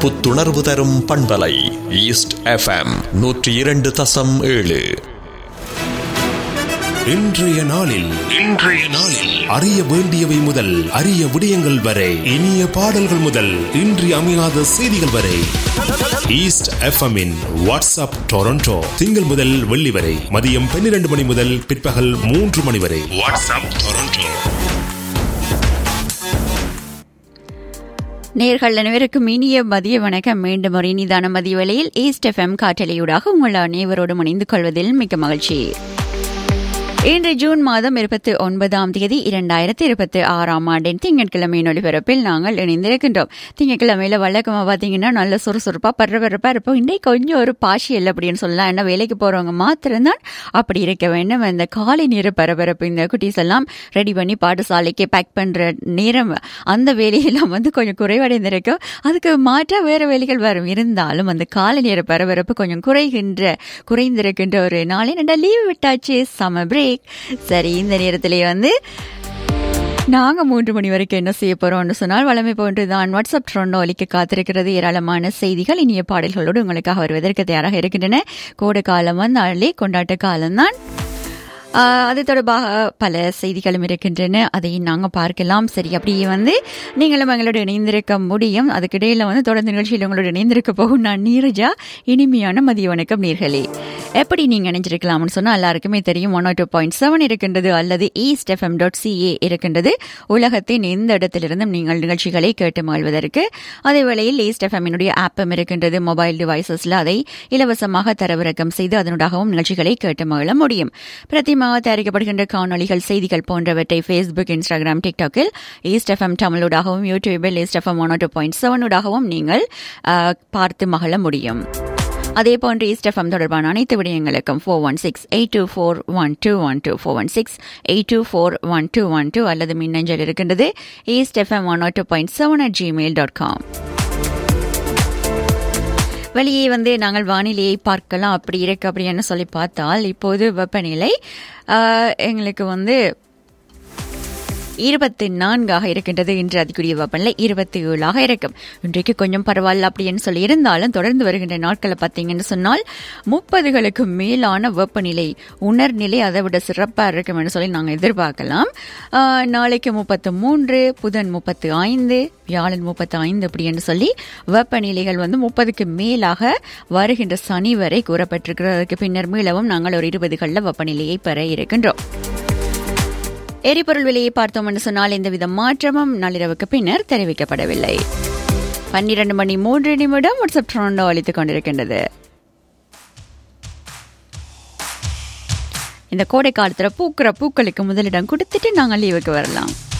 புத்துணர்வு தரும் பண்பலை ஈஸ்ட் எஃப்எம் நூற்றி இரண்டு தசம் ஏழு இன்றைய நாளில் இன்றைய நாளில் அறிய வேண்டியவை முதல் அரிய விடயங்கள் வரை இனிய பாடல்கள் முதல் இன்றி அமையாத செய்திகள் வரை ஈஸ்ட் எஃப்எம் இன் வாட்ஸ்அப் டொரண்டோ திங்கள் முதல் வெள்ளி வரை மதியம் பன்னிரண்டு மணி முதல் பிற்பகல் மூன்று மணி வரை வாட்ஸ்அப் டொரண்டோ நேர்கள் அனைவருக்கும் இனிய மதிய வணக்கம் மீண்டும் ஒரு இனிதான மதிய வேளையில் ஈஸ்ட் எஃப்எம் காற்றலையூடாக உங்கள் அனைவரோடும் இணைந்து கொள்வதில் மிக்க மகிழ்ச்சி இன்று ஜூன் மாதம் இருபத்தி ஒன்பதாம் தேதி இரண்டாயிரத்தி இருபத்தி ஆறாம் ஆண்டின் திங்கட்கிழமையின் ஒளிபரப்பில் நாங்கள் இணைந்திருக்கின்றோம் திங்கட்கிழமையில வழக்கமா பாத்தீங்கன்னா நல்ல சுறுசுறுப்பா பரபரப்பா இருப்போம் இன்றைக்கு கொஞ்சம் ஒரு பாஷியல் அப்படின்னு சொல்லலாம் என்ன வேலைக்கு போறவங்க மாத்திரம்தான் அப்படி இருக்க வேண்டும் இந்த காலை நேர பரபரப்பு இந்த குட்டீஸ் எல்லாம் ரெடி பண்ணி பாடசாலைக்கு பேக் பண்ற நேரம் அந்த வேலையெல்லாம் வந்து கொஞ்சம் குறைவடைந்திருக்கும் அதுக்கு மாற்றா வேற வேலைகள் வரும் இருந்தாலும் அந்த காலை நேர பரபரப்பு கொஞ்சம் குறைகின்ற குறைந்திருக்கின்ற ஒரு நாளை ரெண்டா லீவ் விட்டாச்சு சம பிரேக் சரி இந்த நேரத்திலே வந்து நாங்க மூன்று மணி வரைக்கும் என்ன செய்ய போறோம்னு சொன்னால் வளமை போன்று தான் வாட்ஸ்அப் ட்ரோண்டோ ஒலிக்க காத்திருக்கிறது ஏராளமான செய்திகள் இனிய பாடல்களோடு உங்களுக்காக வருவதற்கு தயாராக இருக்கின்றன கோடை காலம் வந்தாலே கொண்டாட்ட காலம்தான் ஆஹ் அது தொடர்பாக பல செய்திகளும் இருக்கின்றன அதை நாங்கள் பார்க்கலாம் சரி அப்படியே வந்து நீங்களும் எங்களோட இணைந்திருக்க முடியும் அதுக்கிடையில் வந்து தொடர்ந்து நிகழ்ச்சியில் உங்களோட இணைந்திருக்க போகும் நான் நீரஜா இனிமையான மதிய வணக்கம் நீர்களே எப்படி நீங்கள் இணைஞ்சிருக்கலாம்னு சொன்னால் எல்லாருக்குமே தெரியும் ஒன் டூ பாயிண்ட் செவன் இருக்கின்றது அல்லது ஈஸ்ட் எஃப்எம் டாட் சிஏ இருக்கின்றது உலகத்தின் எந்த இடத்திலிருந்தும் நீங்கள் நிகழ்ச்சிகளை கேட்டு மகிழ்வதற்கு அதே வேளையில் ஈஸ்ட் எஃப்எம்மினுடைய ஆப்பும் இருக்கின்றது மொபைல் டிவைசஸில் அதை இலவசமாக தரவிறக்கம் செய்து அதனூடாகவும் நிகழ்ச்சிகளை கேட்டு மகிழ முடியும் பிரதிமாக தயாரிக்கப்படுகின்ற காணொலிகள் செய்திகள் போன்றவற்றை ஃபேஸ்புக் இன்ஸ்டாகிராம் டிக்டாக்கில் ஈஸ்ட் எஃப்எம் தமிழூடாகவும் யூடியூபில் East FM one two point செவனூடாகவும் நீங்கள் ஆஹ், பார்த்து மகிழ முடியும் அதே போன்று ஈஸ்ட் எஃப்எம் தொடர்பான அனைத்து விடயங்களுக்கும் four one six eight two four one two one two four one six eight two four one two one two அல்லது மின்னஞ்சல் இருக்கின்றது East FM one two point seven at Gmail dot com வெளியே வந்து நாங்கள் வானிலையை பார்க்கலாம் அப்படி இருக்கு அப்படின்னு சொல்லி பார்த்தால் இப்போது வெப்பநிலை ஆஹ், எங்களுக்கு வந்து இருபத்தி நான்காக இருக்கின்றது இன்று அதுக்குரிய வெப்பநிலை இருபத்தி ஏழாக இருக்கும் இன்றைக்கு கொஞ்சம் பரவாயில்ல அப்படின்னு சொல்லி இருந்தாலும் தொடர்ந்து வருகின்ற நாட்களை பார்த்தீங்கன்னு சொன்னால் முப்பதுகளுக்கு மேலான வெப்பநிலை உணர்நிலை அதை விட சிறப்பாக இருக்கும் என்று சொல்லி நாங்கள் எதிர்பார்க்கலாம் ஆஹ், நாளைக்கு முப்பத்து மூன்று புதன் முப்பத்து ஐந்து வியாழன் முப்பத்து ஐந்து அப்படி என்று சொல்லி வெப்பநிலைகள் வந்து முப்பதுக்கு மேலாக வருகின்ற சனி வரை கூறப்பட்டிருக்கிறதுக்கு பின்னர் மீளவும் நாங்கள் ஒரு இருபதுகளில் வெப்பநிலையை பெற இருக்கின்றோம் எரிபொருள் விலையை பார்த்தோம் என்று சொன்னால் எந்தவித மாற்றமும் நள்ளிரவுக்கு பின்னர் தெரிவிக்கப்படவில்லை பன்னிரண்டு மணி மூன்று நிமிடம் வாட்ஸ்அப் ட்ரோண்டோ அளித்துக் கொண்டிருக்கின்றது இந்த கோடை காலத்துல பூக்கிற பூக்களுக்கு முதலிடம் கொடுத்துட்டு நாங்கள் லீவுக்கு வரலாம்